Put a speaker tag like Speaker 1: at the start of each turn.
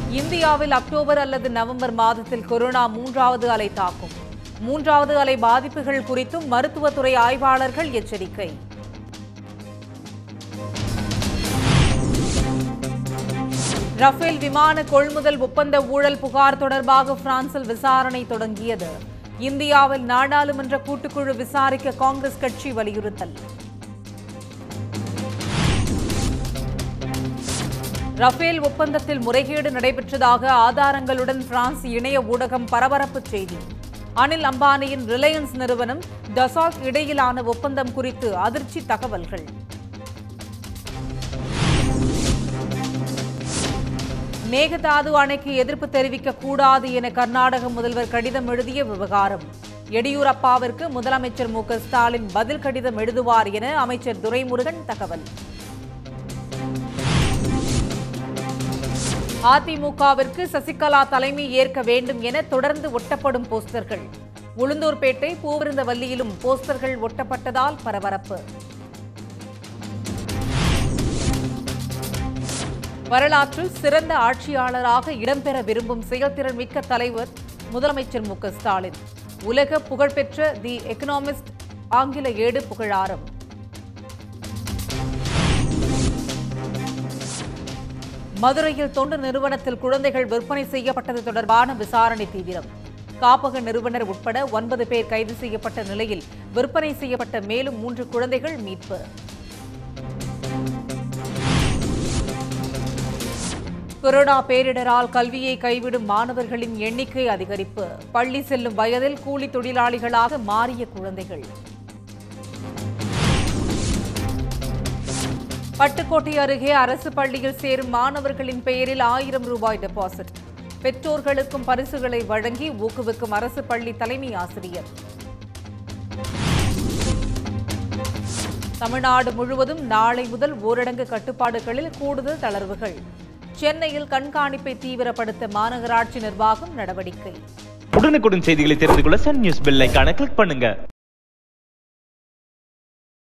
Speaker 1: இந்தியாவில் அக்டோபர் அல்லது நவம்பர் மாதத்தில் கொரோனா மூன்றாவது அலை தாக்கும் மூன்றாவது அலை பாதிப்புகள் குறித்தும் மருத்துவத்துறை ஆய்வாளர்கள் எச்சரிக்கை ரஃபேல் விமான கொள்முதல் ஒப்பந்த ஊழல் புகார் தொடர்பாக பிரான்சில் விசாரணை தொடங்கியது இந்தியாவில் நாடாளுமன்ற கூட்டுக்குழு விசாரிக்க காங்கிரஸ் கட்சி வலியுறுத்தல் ரஃபேல் ஒப்பந்தத்தில் முறைகேடு நடைபெற்றதாக ஆதாரங்களுடன் பிரான்ஸ் இணைய ஊடகம் பரபரப்பு செய்தி அனில் அம்பானியின் ரிலையன்ஸ் நிறுவனம் டசால்ட் இடையிலான ஒப்பந்தம் குறித்து அதிர்ச்சி தகவல்கள் மேகதாது அணைக்கு எதிர்ப்பு தெரிவிக்க கூடாது என கர்நாடக முதல்வர் கடிதம் எழுதிய விவகாரம் எடியூரப்பாவிற்கு முதலமைச்சர் மு க ஸ்டாலின் பதில் கடிதம் எழுதுவார் என அமைச்சர் துரைமுருகன் தகவல் அதிமுகவிற்கு சசிகலா தலைமை ஏற்க வேண்டும் என தொடர்ந்து ஒட்டப்படும் போஸ்டர்கள் உளுந்தூர்பேட்டை பூவிருந்தவல்லியிலும் போஸ்டர்கள் ஒட்டப்பட்டதால் பரபரப்பு வரலாற்றில் சிறந்த ஆட்சியாளராக இடம்பெற விரும்பும் செயல்திறன் மிக்க தலைவர் முதலமைச்சர் மு க ஸ்டாலின் உலக புகழ்பெற்ற தி எக்கனாமிஸ்ட் ஆங்கில ஏடு புகழாரம் மதுரையில் தொண்டு நிறுவனத்தில் குழந்தைகள் விற்பனை செய்யப்பட்டது தொடர்பான விசாரணை தீவிரம் காப்பக நிறுவனர் உட்பட ஒன்பது பேர் கைது செய்யப்பட்ட நிலையில் விற்பனை செய்யப்பட்ட மேலும் மூன்று குழந்தைகள் மீட்பு கொரோனா பேரிடரால் கல்வியை கைவிடும் மாணவர்களின் எண்ணிக்கை அதிகரிப்பு பள்ளி செல்லும் வயதில் கூலி தொழிலாளிகளாக மாறிய குழந்தைகள் பட்டுக்கோட்டை அருகே அரசு பள்ளியில் சேரும் மாணவர்களின் பெயரில் ஆயிரம் ரூபாய் டெபாசிட் பெற்றோர்களுக்கும் பரிசுகளை வழங்கி ஊக்குவிக்கும் அரசு பள்ளி தலைமை ஆசிரியர் தமிழ்நாடு முழுவதும் நாளை முதல் ஊரடங்கு கட்டுப்பாடுகளில் கூடுதல் தளர்வுகள் சென்னையில் கண்காணிப்பை தீவிரப்படுத்த மாநகராட்சி நிர்வாகம் நடவடிக்கை
Speaker 2: உடனுக்குடன் செய்திகளை தெரிந்து கொள்ள சன் நியூஸ் பெல் ஐகானை கிளிக் பண்ணுங்க